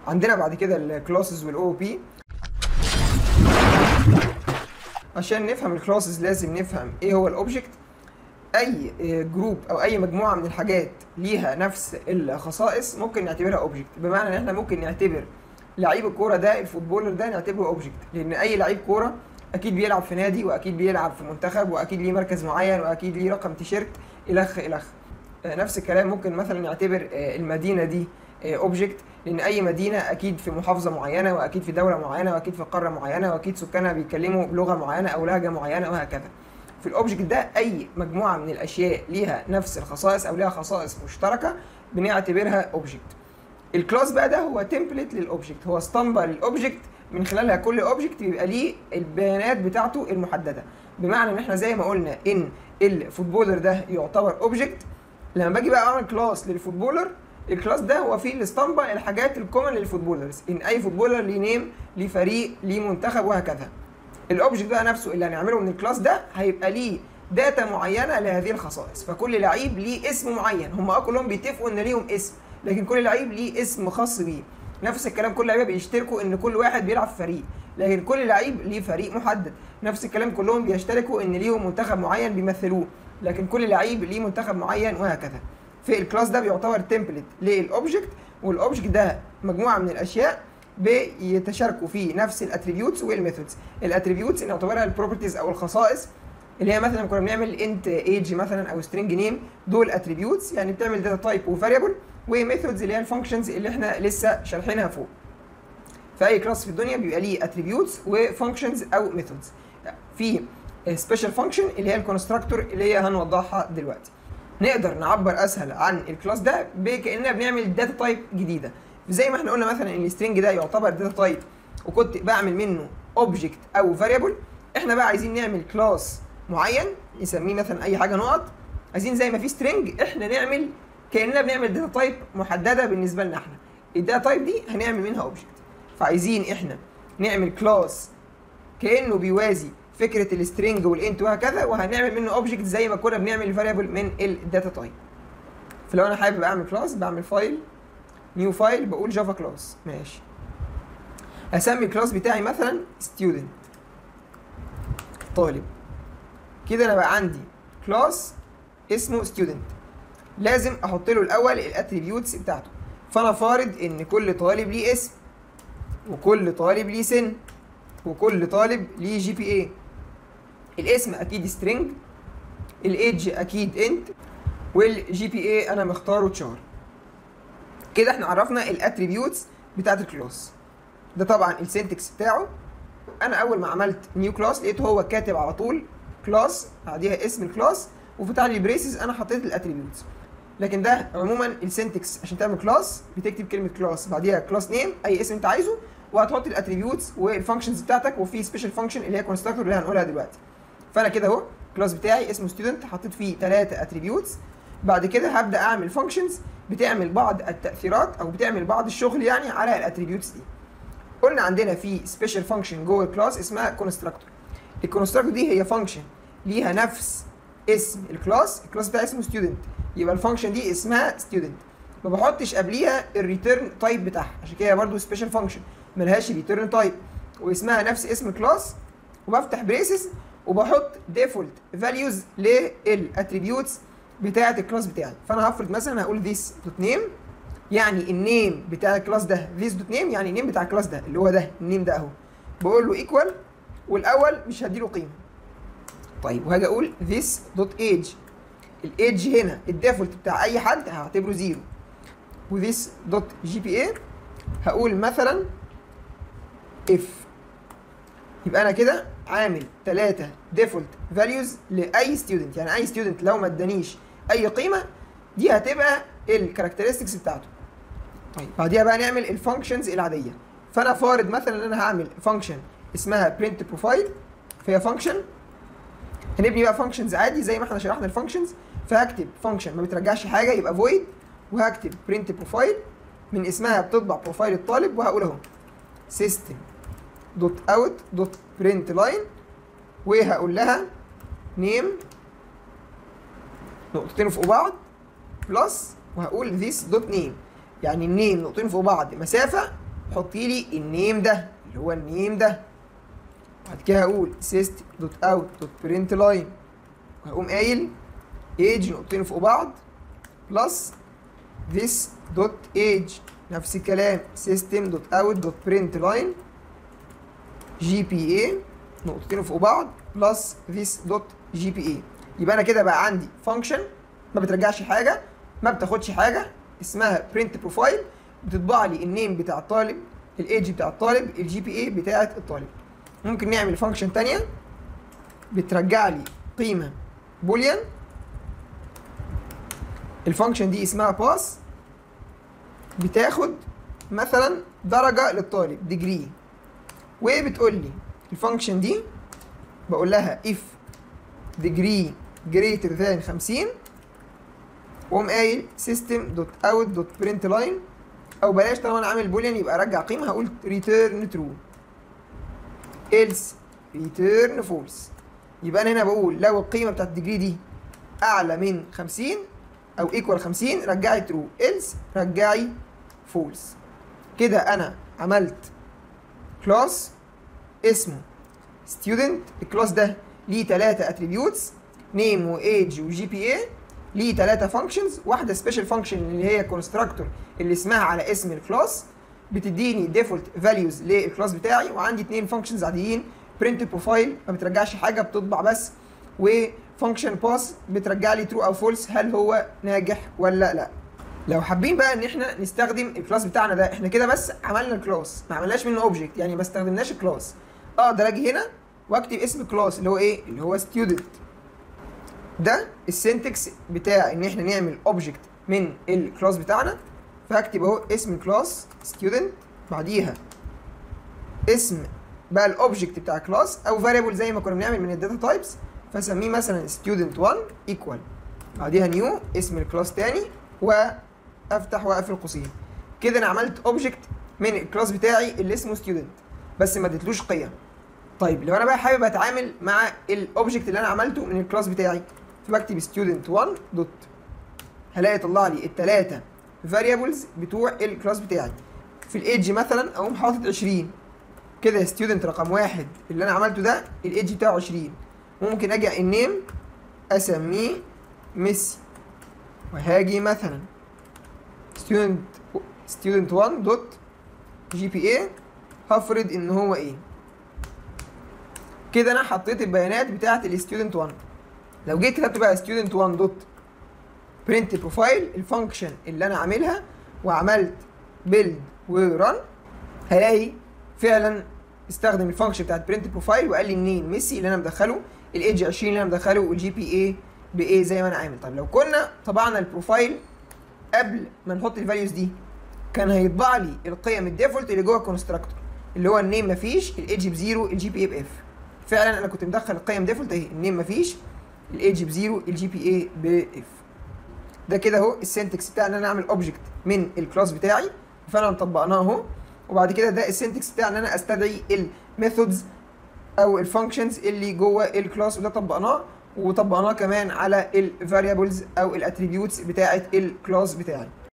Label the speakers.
Speaker 1: عندنا بعد كده الكلاسز والاو بي عشان نفهم الكلاسز لازم نفهم ايه هو الاوبجكت اي جروب او اي مجموعه من الحاجات ليها نفس الخصائص ممكن نعتبرها اوبجكت بمعنى ان احنا ممكن نعتبر لعيب الكوره ده الفوتبولر ده نعتبره اوبجكت لان اي لعيب كوره اكيد بيلعب في نادي واكيد بيلعب في منتخب واكيد ليه مركز معين واكيد ليه رقم تيشيرت الخ الخ آه، نفس الكلام ممكن مثلا نعتبر آه، المدينه دي اوبجكت لان اي مدينه اكيد في محافظه معينه واكيد في دوله معينه واكيد في قاره معينه واكيد سكانها بيتكلموا بلغه معينه او لهجه معينه وهكذا في الاوبجكت ده اي مجموعه من الاشياء ليها نفس الخصائص او ليها خصائص مشتركه بنعتبرها اوبجكت الكلاس بقى ده هو تمبلت للاوبجكت هو اسطمبه للاوبجكت من خلالها كل اوبجكت بيبقى ليه البيانات بتاعته المحدده بمعنى ان احنا زي ما قلنا ان الفوتبولر ده يعتبر اوبجكت لما باجي بقى اعمل كلاس للفوتبولر الكلاس ده هو فيه الاسطمبه الحاجات الكومن للفوتبولرز ان اي فوتبولر ليه نيم ليه فريق ليه منتخب وهكذا الاوبجكت بقى نفسه اللي هنعمله من الكلاس ده هيبقى ليه داتا معينه لهذه الخصائص فكل لعيب ليه اسم معين هم اه كلهم بيتفقوا ان ليهم اسم لكن كل لعيب ليه اسم خاص بيه نفس الكلام كل لعيبه بيشتركوا ان كل واحد بيلعب في فريق لكن كل لعيب ليه فريق محدد نفس الكلام كلهم بيشتركوا ان ليهم منتخب معين بيمثلوه لكن كل لعيب ليه منتخب معين وهكذا في الكلاس ده بيعتبر تمبلت للاوبجكت والاوبجكت ده مجموعه من الاشياء بيتشاركوا في نفس الاتريبيوتس والميثودز الاتريبيوتس نعتبرها البروبرتيز او الخصائص اللي هي مثلا كنا بنعمل انت ايج مثلا او سترينج نيم دول اتريبيوتس يعني بتعمل داتا تايب وفاريبل وميثودز اللي هي الفانكشنز اللي احنا لسه شارحينها فوق في اي كلاس في الدنيا بيبقى ليه اتريبيوتس وفانكشنز او ميثودز في سبيشال فانكشن اللي هي الكونستراكتور اللي هي هنوضحها دلوقتي نقدر نعبر اسهل عن الكلاس ده بكاننا بنعمل داتا تايب جديده زي ما احنا قلنا مثلا ان السترنج ده يعتبر داتا تايب وكنت بعمل منه اوبجكت او فاريبل احنا بقى عايزين نعمل كلاس معين نسميه مثلا اي حاجه نقط عايزين زي ما في سترنج احنا نعمل كاننا بنعمل داتا تايب محدده بالنسبه لنا احنا الداتا تايب دي هنعمل منها اوبجكت فعايزين احنا نعمل كلاس كانه بيوازي فكره السترنج والانت وهكذا وهنعمل منه اوبجكت زي ما كنا بنعمل الفاريبل من الداتا تايب فلو انا حابب اعمل كلاس بعمل فايل نيو فايل بقول جافا كلاس ماشي اسمي الكلاس بتاعي مثلا ستودنت طالب كده انا بقى عندي كلاس اسمه ستودنت لازم احط له الاول الاتريبيوتس بتاعته فانا فارض ان كل طالب ليه اسم وكل طالب ليه سن وكل طالب ليه جي بي اي الاسم اكيد سترينج الايدج اكيد انت والجي بي اي انا مختاره تشار كده احنا عرفنا الاتريبيوتس بتاعت الكلاس ده طبعا السنتكس بتاعه انا اول ما عملت نيو كلاس لقيته هو كاتب على طول كلاس بعديها اسم الكلاس وفتح لي بريسز انا حطيت الاتريبيوتس لكن ده عموما السنتكس عشان تعمل كلاس بتكتب كلمه كلاس بعديها كلاس نيم اي اسم انت عايزه وهتحط الاتريبيوتس والفانكشنز بتاعتك وفي سبيشال فانكشن اللي هي كونستراكتور اللي هنقولها دلوقتي فانا كده اهو الكلاس بتاعي اسمه ستودنت حطيت فيه ثلاثه اتريبيوتس بعد كده هبدا اعمل فانكشنز بتعمل بعض التاثيرات او بتعمل بعض الشغل يعني على الاتريبيوتس دي قلنا عندنا في سبيشال فانكشن جوه الكلاس اسمها كونستراكتور الكونستراكتور دي هي فانكشن ليها نفس اسم الكلاس الكلاس بتاعي اسمه ستودنت يبقى الفانكشن دي اسمها ستودنت ما بحطش قبليها الريتيرن تايب بتاعها عشان كده برضه سبيشال فانكشن ملهاش ريتيرن تايب واسمها نفس اسم الكلاس وبفتح بريسز وبحط ديفولت فاليوز للاتريبيوتس بتاعه الكلاس بتاعي فانا هفرض مثلا هقول this دوت نيم يعني النيم بتاع الكلاس ده this دوت نيم يعني النيم بتاع الكلاس ده اللي هو ده النيم ده اهو بقول له ايكوال والاول مش هديله قيمه طيب وهاجي اقول this دوت age الايدج هنا الديفولت بتاع اي حد هعتبره زيرو وذيس دوت جي بي اي هقول مثلا اف يبقى انا كده عامل ثلاثة ديفولت فاليوز لاي ستودنت يعني اي ستودنت لو ما ادانيش اي قيمه دي هتبقى الكاركترستكس بتاعته طيب بعديها بقى نعمل الفانكشنز العاديه فانا فارض مثلا ان انا هعمل فانكشن اسمها برنت بروفايل فهي فانكشن هنبني بقى فانكشنز عادي زي ما احنا شرحنا الفانكشنز فهكتب فانكشن ما بترجعش حاجه يبقى فويد وهكتب برنت بروفايل من اسمها بتطبع بروفايل الطالب وهقول اهو سيستم دوت اوت دوت برنت لاين وهقول لها نيم نقطتين فوق بعض بلس وهقول ذيس دوت نيم يعني النيم نقطتين فوق بعض مسافه حطي لي النيم ده اللي هو النيم ده بعد كده هقول system دوت اوت دوت برنت لاين وهقوم قايل age نقطتين فوق بعض بلس this دوت age نفس الكلام system دوت اوت دوت برنت لاين جي بي اي نقطتين فوق بعض بلس this دوت جي بي اي يبقى انا كده بقى عندي فانكشن ما بترجعش حاجه ما بتاخدش حاجه اسمها برنت بروفايل بتطبع لي النيم بتاع الطالب الايدج بتاع الطالب الجي بي اي بتاعه الطالب ممكن نعمل فانكشن تانية بترجع لي قيمه بوليان الفانكشن دي اسمها باس بتاخد مثلا درجه للطالب ديجري وبتقول لي الفانكشن دي بقول لها if degree greater than 50 واقوم قايل system دوت اوت دوت برنت لاين او بلاش طالما انا عامل بوليان يبقى ارجع قيمه هقول return true else return false يبقى انا هنا بقول لو القيمه بتاعت الديجري دي اعلى من 50 او equal 50 رجعي true else رجعي false كده انا عملت كلاس اسمه student الكلاس ده ليه ثلاثة اتريبيوتس نيم وايج وجي بي اي ليه ثلاثة فانكشنز واحدة سبيشال فانكشن اللي هي كونستراكتور اللي اسمها على اسم الكلاس بتديني ديفولت فاليوز للكلاس بتاعي وعندي اثنين فانكشنز عاديين برنت بروفايل ما بترجعش حاجة بتطبع بس وفانكشن باس بترجع لي ترو او فولس هل هو ناجح ولا لا لو حابين بقى ان احنا نستخدم الكلاس بتاعنا ده احنا كده بس عملنا الكلاس ما عملناش منه اوبجكت يعني ما استخدمناش الكلاس اقدر اجي هنا واكتب اسم كلاس اللي هو ايه اللي هو ستودنت ده السنتكس بتاع ان احنا نعمل اوبجكت من الكلاس بتاعنا فهكتب اهو اسم الكلاس ستودنت بعديها اسم بقى الاوبجكت بتاع كلاس او فاريبل زي ما كنا بنعمل من الداتا تايبس فاسميه مثلا ستودنت 1 ايكوال بعديها نيو اسم الكلاس تاني وافتح واقفل قوسين كده انا عملت اوبجكت من الكلاس بتاعي اللي اسمه ستودنت بس ما اديتلوش قيم طيب لو انا بقى حابب اتعامل مع الاوبجكت اللي انا عملته من الكلاس بتاعي فبكتب student 1 دوت هلاقي طلع لي الثلاثه فاريبلز بتوع الكلاس بتاعي في الايدج مثلا اقوم حاطط 20 كده ستودنت رقم واحد اللي انا عملته ده الايدج بتاعه 20 ممكن اجي النيم اسميه ميسي وهاجي مثلا student student 1 دوت جي بي اي هفرض ان هو ايه كده انا حطيت البيانات بتاعه الستودنت 1 لو جيت كتبت بقى student 1 دوت برنت بروفايل الفانكشن اللي انا عاملها وعملت بيلد وران هلاقي فعلا استخدم الفانكشن بتاعت برنت بروفايل وقال لي منين ميسي اللي انا مدخله الايدج 20 اللي انا مدخله والجي بي اي بايه زي ما انا عامل طب لو كنا طبعنا البروفايل قبل ما نحط الفاليوز دي كان هيطبع لي القيم الديفولت اللي جوه الكونستراكتور اللي هو النيم مفيش الايدج بزيرو الجي بي اي باف فعلا انا كنت مدخل القيم ديفولت اهي النيم مفيش الايدج بزيرو الجي بي اي باف ده كده اهو السنتكس بتاع ان انا اعمل اوبجكت من الكلاس بتاعي فعلا طبقناه اهو وبعد كده ده السنتكس بتاع ان انا استدعي الميثودز او الفانكشنز اللي جوه الكلاس وده طبقناه وطبقناه كمان على الفاريبلز او الاتريبيوتس بتاعه الكلاس بتاعي